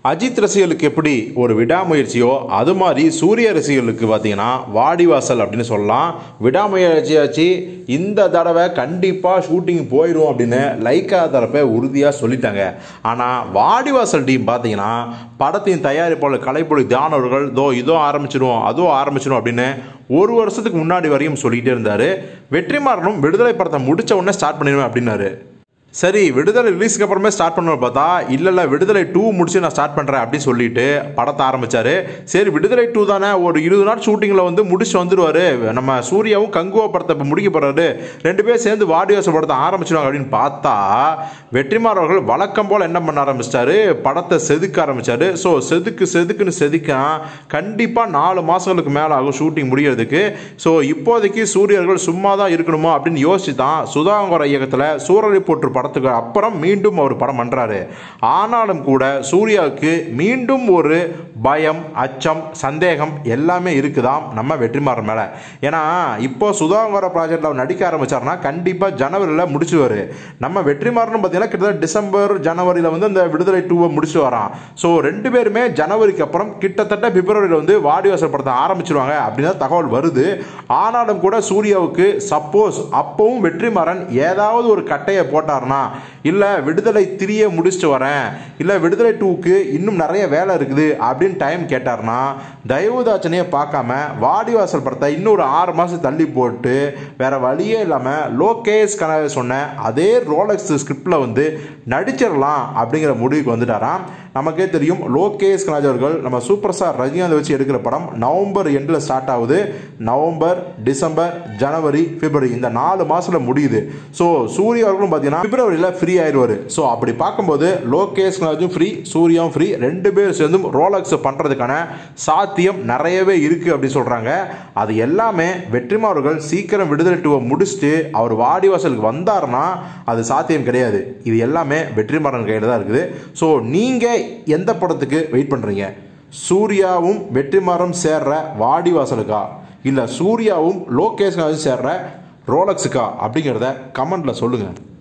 அஜித் ரசிகர்களுக்கு எப்படி ஒரு விடாமுயற்சியோ அது மாதிரி சூரிய ரசிகர்களுக்கு பார்த்தீங்கன்னா வாடிவாசல் அப்படின்னு சொல்லலாம் விடாமுயற்சியாச்சு இந்த தடவை கண்டிப்பாக ஷூட்டிங் போயிடும் அப்படின்னு லைக்கா தரப்பை உறுதியாக சொல்லிட்டாங்க ஆனால் வாடிவாசல் டீம் பார்த்தீங்கன்னா படத்தின் தயாரிப்பாளர் கலைப்பொழி தியான் அவர்கள் இதோ இதோ ஆரம்பிச்சிடும் அதோ ஆரம்பிச்சிடும் அப்படின்னு ஒரு வருஷத்துக்கு முன்னாடி வரையும் சொல்லிகிட்டே இருந்தார் வெற்றிமாறனும் விடுதலை படத்தை முடிச்ச உடனே ஸ்டார்ட் பண்ணிடுவேன் அப்படின்னாரு சரி விடுதலை ரிலீஸ்க்கு அப்புறமே ஸ்டார்ட் பண்ணணும் பார்த்தா இல்லை இல்லை விடுதலை டூ முடிச்சு நான் ஸ்டார்ட் பண்ணுறேன் அப்படின்னு சொல்லிட்டு படத்தை ஆரம்பிச்சாரு சரி விடுதலை டூ தானே ஒரு இருபது நாள் ஷூட்டிங்கில் வந்து முடிச்சு வந்துடுவார் நம்ம சூர்யாவும் கங்குவா படத்தை இப்போ முடிக்க போகிறாரு ரெண்டு பேரும் சேர்ந்து வாடிவாசல் படத்தை ஆரம்பிச்சிடுவாங்க அப்படின்னு பார்த்தா வெற்றிமாறன் அவர்கள் வழக்கம் போல் என்ன பண்ண ஆரம்பிச்சிட்டாரு படத்தை செதுக்க ஆரம்பிச்சாரு ஸோ செதுக்கு செதுக்குன்னு செதுக்கா கண்டிப்பாக நாலு மாதங்களுக்கு மேலே ஆகும் ஷூட்டிங் முடியறதுக்கு ஸோ இப்போதைக்கு சூரியர்கள் சும்மா தான் இருக்கணுமோ அப்படின்னு யோசிச்சு தான் சுதாகர இயக்கத்தில் சூரரை போற்று படத்துக்கு அப்புறம் மீண்டும் அவர் படம் பண்ணுறாரு ஆனாலும் கூட சூர்யாவுக்கு மீண்டும் ஒரு பயம் அச்சம் சந்தேகம் எல்லாமே இருக்குதாம் நம்ம வெற்றிமாறன் மேலே ஏன்னா இப்போ சுதாகர ப்ராஜெக்டில் அவர் நடிக்க ஆரம்பிச்சார்னா கண்டிப்பாக ஜனவரியில் முடிச்சுவார் நம்ம வெற்றிமாறனும் பார்த்தீங்கன்னா கிட்டத்தட்ட டிசம்பர் ஜனவரியில் வந்து இந்த விடுதலை டூவை முடிச்சு வரான் ஸோ ரெண்டு பேருமே ஜனவரிக்கு அப்புறம் கிட்டத்தட்ட பிப்ரவரியில் வந்து வாடிவாசல் படத்தை ஆரம்பிச்சிருவாங்க அப்படின்னு தான் தகவல் வருது ஆனாலும் கூட சூர்யாவுக்கு சப்போஸ் அப்பவும் வெற்றிமாறன் ஏதாவது ஒரு கட்டையை போட்டார்னா இல்லை விடுதலை திரியை முடிச்சுட்டு வரேன் இல்லை விடுதலை டூக்கு இன்னும் நிறைய வேலை இருக்குது அப்படின்னு டைம் கேட்டார்னா தயவுதாச்சனையை பார்க்காம வாடிவாசல் படத்தை இன்னொரு ஆறு மாதம் தள்ளி போட்டு வேற வழியே இல்லாமல் லோகேஷ் கனவை சொன்ன அதே ரோலக்ஸ் ஸ்கிரிப்டில் வந்து நடிச்சிடலாம் அப்படிங்கிற முடிவுக்கு வந்துட்டாராம் நமக்கே தெரியும் லோகேஷ் கனாஜ் அவர்கள் நம்ம சூப்பர் ஸ்டார் ரஜினிகாந்த் வச்சு எடுக்கிற படம் நவம்பர் எண்டில் ஸ்டார்ட் ஆகுது நவம்பர் டிசம்பர் ஜனவரி பிப்ரவரி இந்த நாலு மாதத்தில் முடியுது ஸோ சூர்யா அவர்களும் பார்த்தீங்கன்னா பிப்ரவரியில் ஃப்ரீ ஆயிடுவார் ஸோ அப்படி பார்க்கும்போது லோகேஷ் கனாஜும் ஃப்ரீ சூர்யாவும் ஃப்ரீ ரெண்டு பேர் சேர்ந்தும் ரோலக்ஸ் பண்ணுறதுக்கான சாத்தியம் நிறையவே இருக்குது அப்படின்னு சொல்கிறாங்க அது எல்லாமே வெற்றிமா அவர்கள் சீக்கிரம் விடுதலை டூவை முடிச்சுட்டு அவர் வாடிவாசலுக்கு வந்தார்னா அது சாத்தியம் கிடையாது இது எல்லாமே வெற்றிமாறன் கையில் தான் இருக்குது ஸோ நீங்கள் எந்த படத்துக்கு வெயிட் பண்ணுறீங்க சூர்யாவும் வெற்றிமாறம் சேர்ற வாடிவாசலுக்கா இல்லை சூர்யாவும் லோகேஷ் சேர்ற ரோலக்ஸுக்கா அப்படிங்கிறத கமெண்ட்டில் சொல்லுங்கள்